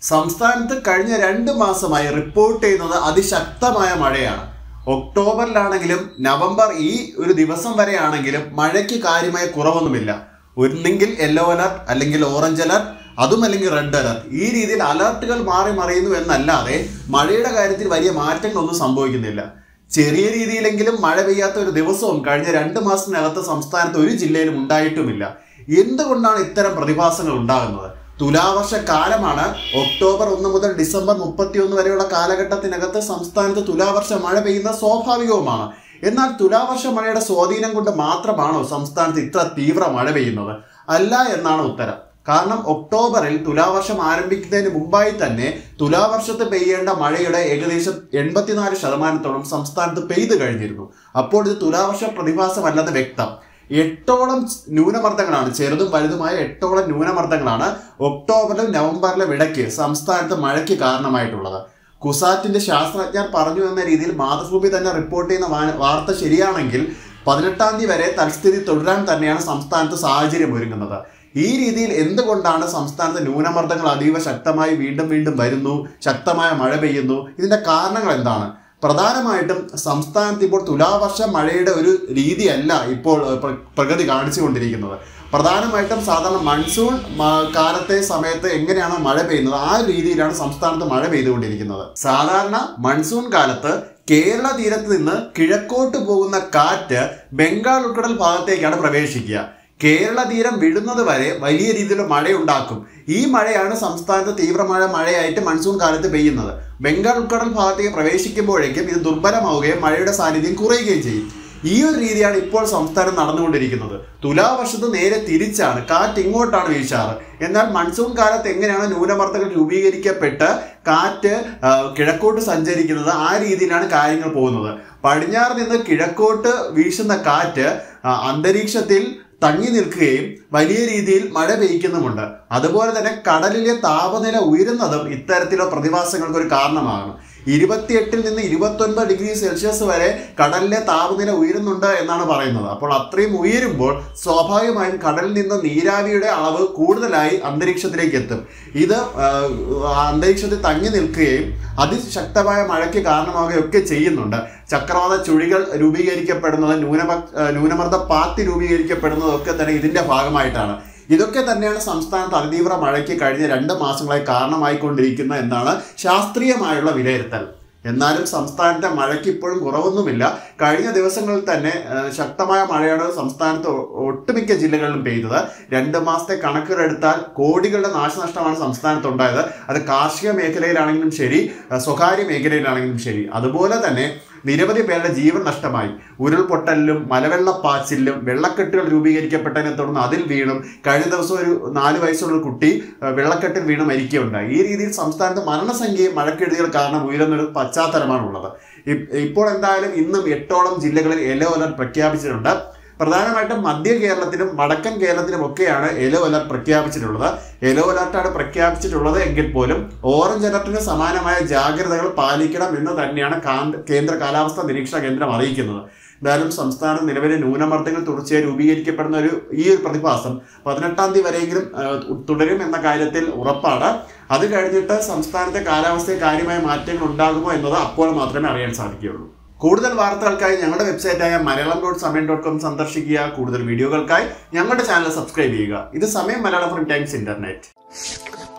സംസ്ഥാനത്ത് കഴിഞ്ഞ രണ്ട് മാസമായി റിപ്പോർട്ട് ചെയ്യുന്നത് അതിശക്തമായ മഴയാണ് ഒക്ടോബറിലാണെങ്കിലും നവംബർ ഈ ഒരു ദിവസം വരെയാണെങ്കിലും മഴയ്ക്ക് കാര്യമായ കുറവൊന്നുമില്ല ഒന്നെങ്കിൽ യെല്ലോ അലർട്ട് അല്ലെങ്കിൽ ഓറഞ്ച് അലർട്ട് അതും അല്ലെങ്കിൽ റെഡ് അലർട്ട് ഈ രീതിയിൽ അലർട്ടുകൾ മാറി മറിയുന്നു എന്നല്ലാതെ മഴയുടെ കാര്യത്തിൽ വലിയ മാറ്റങ്ങളൊന്നും സംഭവിക്കുന്നില്ല ചെറിയ രീതിയിലെങ്കിലും മഴ പെയ്യാത്ത ഒരു ദിവസവും കഴിഞ്ഞ രണ്ട് മാസത്തിനകത്ത് സംസ്ഥാനത്ത് ഒരു ജില്ലയിലും ഉണ്ടായിട്ടുമില്ല എന്തുകൊണ്ടാണ് ഇത്തരം പ്രതിഭാസങ്ങൾ ഉണ്ടാകുന്നത് തുലാവർഷ കാലമാണ് ഒക്ടോബർ ഒന്ന് മുതൽ ഡിസംബർ മുപ്പത്തിയൊന്ന് വരെയുള്ള കാലഘട്ടത്തിനകത്ത് സംസ്ഥാനത്ത് തുലാവർഷ മഴ പെയ്യുന്ന സ്വാഭാവികവുമാണ് എന്നാൽ തുലാവർഷ മഴയുടെ സ്വാധീനം കൊണ്ട് മാത്രമാണോ സംസ്ഥാനത്ത് ഇത്ര തീവ്ര മഴ പെയ്യുന്നത് അല്ല എന്നാണ് ഉത്തരം കാരണം ഒക്ടോബറിൽ തുലാവർഷം ആരംഭിക്കുന്നതിന് മുമ്പായി തന്നെ തുലാവർഷത്ത് പെയ്യേണ്ട മഴയുടെ ഏകദേശം എൺപത്തിനാല് ശതമാനത്തോളം സംസ്ഥാനത്ത് പെയ്തു കഴിഞ്ഞിരുന്നു അപ്പോൾ ഇത് തുലാവർഷ പ്രതിഭാസമല്ലെന്ന് വ്യക്തം എട്ടോളം ന്യൂനമർദ്ദങ്ങളാണ് ചെറുതും വലുതുമായ എട്ടോളം ന്യൂനമർദ്ദങ്ങളാണ് ഒക്ടോബറിലും നവംബറിലും ഇടയ്ക്ക് സംസ്ഥാനത്ത് മഴയ്ക്ക് കാരണമായിട്ടുള്ളത് കുസാറ്റിന്റെ ശാസ്ത്രജ്ഞർ പറഞ്ഞു എന്ന രീതിയിൽ മാതൃഭൂമി തന്നെ റിപ്പോർട്ട് ചെയ്യുന്ന വാ- വാർത്ത ശരിയാണെങ്കിൽ പതിനെട്ടാം തീയതി വരെ തൽസ്ഥിതി തുടരാൻ തന്നെയാണ് സംസ്ഥാനത്ത് സാഹചര്യം ഒരുങ്ങുന്നത് ഈ രീതിയിൽ എന്തുകൊണ്ടാണ് സംസ്ഥാനത്ത് ന്യൂനമർദ്ദങ്ങൾ അതീവ ശക്തമായി വീണ്ടും വീണ്ടും വരുന്നു ശക്തമായ മഴ പെയ്യുന്നു ഇതിന്റെ കാരണങ്ങൾ എന്താണ് പ്രധാനമായിട്ടും സംസ്ഥാനത്ത് ഇപ്പോൾ തുലാവർഷ മഴയുടെ ഒരു രീതിയല്ല ഇപ്പോൾ ഏഹ്, പ്ര- പ്രഗതി കാണിച്ചുകൊണ്ടിരിക്കുന്നത് പ്രധാനമായിട്ടും സാധാരണ മൺസൂൺ മ- കാലത്തെ സമയത്ത് എങ്ങനെയാണോ മഴ പെയ്യുന്നത് ആ രീതിയിലാണ് സംസ്ഥാനത്ത് മഴ പെയ്തുകൊണ്ടിരിക്കുന്നത് സാധാരണ മൺസൂൺ കാലത്ത് കേരള തീരത്ത് നിന്ന് കിഴക്കോട്ട് പോകുന്ന കാറ്റ് ബംഗാൾ ഉൾക്കടൽ ഭാഗത്തേക്കാണ് പ്രവേശിക്കുക കേരള തീരം വിടുന്നത് വരെ വലിയ രീതിയിലുള്ള മഴയുണ്ടാക്കും ഈ മഴയാണ് സംസ്ഥാനത്ത് തീവ്രമഴ മഴയായിട്ട് മൺസൂൺ കാലത്ത് പെയ്യുന്നത് ബംഗാൾ ഉൾക്കടൽ ഭാഗത്തേക്ക് പ്രവേശിക്കുമ്പോഴേക്കും ഇത് ദുർബലമാവുകയും മഴയുടെ സാന്നിധ്യം കുറയുകയും ചെയ്യും ഈ ഒരു രീതിയാണ് ഇപ്പോൾ സംസ്ഥാനം നടന്നുകൊണ്ടിരിക്കുന്നത് തുലാവർഷത്ത് നേരെ തിരിച്ചാണ് കാറ്റ് ഇങ്ങോട്ടാണ് വീശാറ് എന്നാൽ മൺസൂൺ കാലത്ത് എങ്ങനെയാണ് ന്യൂനമർദ്ദങ്ങൾ രൂപീകരിക്കപ്പെട്ട് കാറ്റ് ആ, കിഴക്കോട്ട് സഞ്ചരിക്കുന്നത് ആ രീതിയിലാണ് കാര്യങ്ങൾ പോകുന്നത് പടിഞ്ഞാറ് നിന്ന് കിഴക്കോട്ട് വീശുന്ന കാറ്റ് ആ, അന്തരീക്ഷത്തിൽ തങ്ങി നിൽക്കുകയും വലിയ രീതിയിൽ മഴ പെയ്യ്ക്കുന്നുമുണ്ട് അതുപോലെ തന്നെ കടലിലെ താപനില ഉയരുന്നതും ഇത്തരത്തിലുള്ള പ്രതിഭാസങ്ങൾക്ക് ഒരു കാരണമാകണം ഇരുപത്തിയെട്ടിൽ നിന്ന് ഇരുപത്തൊൻപത് ഡിഗ്രി സെൽഷ്യസ് വരെ കടലിലെ താപനില ഉയരുന്നുണ്ട് എന്നാണ് പറയുന്നത് അപ്പോൾ അത്രയും ഉയരുമ്പോൾ സ്വാഭാവികമായും കടലിൽ നിന്ന് നീരാവിയുടെ അളവ് കൂടുതലായി അന്തരീക്ഷത്തിലേക്ക് എത്തും ഇത് ആ, അന്തരീക്ഷത്തിൽ തങ്ങി നിൽക്കുകയും അതിശക്തമായ മഴയ്ക്ക് കാരണമാവുകയൊക്കെ ചെയ്യുന്നുണ്ട് ചക്രവാത ചുഴികൾ രൂപീകരിക്കപ്പെടുന്നത് ന്യൂനമ ആ, ന്യൂനമർദ്ദ പാത്തി രൂപീകരിക്കപ്പെടുന്നതൊക്കെ തന്നെ ഇതിന്റെ ഭാഗമായിട്ടാണ് ഇതൊക്കെ തന്നെയാണ് സംസ്ഥാനത്ത് അതിതീവ്ര മഴയ്ക്ക് കഴിഞ്ഞ രണ്ട് മാസങ്ങളായി കാരണമായിക്കൊണ്ടിരിക്കുന്നത് എന്നാണ് ശാസ്ത്രീയമായുള്ള വിലയിരുത്തൽ എന്നാലും സംസ്ഥാനത്തെ മഴയ്ക്ക് ഇപ്പോഴും കുറവൊന്നുമില്ല കഴിഞ്ഞ ദിവസങ്ങളിൽ തന്നെ ആ, ശക്തമായ മഴയാണ് സംസ്ഥാനത്ത് ഒ- ഒട്ടുമിക്ക ജില്ലകളിലും പെയ്തത് രണ്ട് മാസത്തെ കണക്കുകളെടുത്താൽ കോടികളുടെ നാശനഷ്ടമാണ് സംസ്ഥാനത്തുണ്ടായത് അത് കാർഷിക മേഖലയിലാണെങ്കിലും ശരി ആ, സ്വകാര്യ മേഖലയിലാണെങ്കിലും ശരി അതുപോലെ തന്നെ നിരവധി പേരുടെ ജീവൻ നഷ്ടമായി ഉരുൾപൊട്ടലിലും മലവെള്ളപ്പാച്ചിലും വെള്ളക്കെട്ടുകൾ രൂപീകരിക്കപ്പെട്ടതിനെ തുടർന്ന് അതിൽ വീണും കഴിഞ്ഞ ദിവസം ഒരു നാല് വയസ്സുള്ള ഒരു കുട്ടി ആ, വെള്ളക്കെട്ടിൽ വീണ് മരിക്കുകയുണ്ടായി ഈ രീതിയിൽ സംസ്ഥാനത്ത് മരണസംഖ്യയും മഴക്കെടുതികൾ കാരണം ഉയരുന്നൊരു പശ്ചാത്തലമാണുള്ളത് ഇപ്- ഇപ്പോൾ എന്തായാലും ഇന്നും എട്ടോളം ജില്ലകളിൽ യെല്ലോ അലർട്ട് പ്രഖ്യാപിച്ചിട്ടുണ്ട് പ്രധാനമായിട്ടും മധ്യ കേരളത്തിലും വടക്കൻ കേരളത്തിലും ഒക്കെയാണ് യെല്ലോ അലർട്ട് പ്രഖ്യാപിച്ചിട്ടുള്ളത് യെല്ലോ അലർട്ടാണ് പ്രഖ്യാപിച്ചിട്ടുള്ളത് എങ്കിൽ പോലും ഓറഞ്ച് അലർട്ടിന് സമാനമായ ജാഗ്രതകൾ പാലിക്കണം എന്ന് തന്നെയാണ് കാന്ത- കേന്ദ്ര കാലാവസ്ഥാ നിരീക്ഷണ കേന്ദ്രം അറിയിക്കുന്നത് എന്തായാലും സംസ്ഥാനം നിലവിലെ ന്യൂനമർദ്ദങ്ങൾ തുടർച്ചയായി രൂപീകരിക്കപ്പെടുന്ന ഒരു ഈ ഒരു പ്രതിഭാസം പതിനെട്ടാം തീയതി വരെയെങ്കിലും ആ, തുടരും എന്ന കാര്യത്തിൽ ഉറപ്പാണ് അത് കഴിഞ്ഞിട്ട് സംസ്ഥാനത്തെ കാലാവസ്ഥയിൽ കാര്യമായ മാറ്റങ്ങൾ ഉണ്ടാകുമോ എന്നത് അപ്പോൾ മാത്രമേ അറിയാൻ സാധിക്കുകയുള്ളൂ കൂടുതൽ വാർത്തകൾക്കായി ഞങ്ങളുടെ വെബ്സൈറ്റായ Malayalam dot Samayam dot com സന്ദർശിക്കുക കൂടുതൽ വീഡിയോകൾക്കായി ഞങ്ങളുടെ ചാനൽ സബ്സ്ക്രൈബ് ചെയ്യുക ഇത് സമയം മലയാളം ഫ്രം ടൈംസ് ഇന്റർനെറ്റ്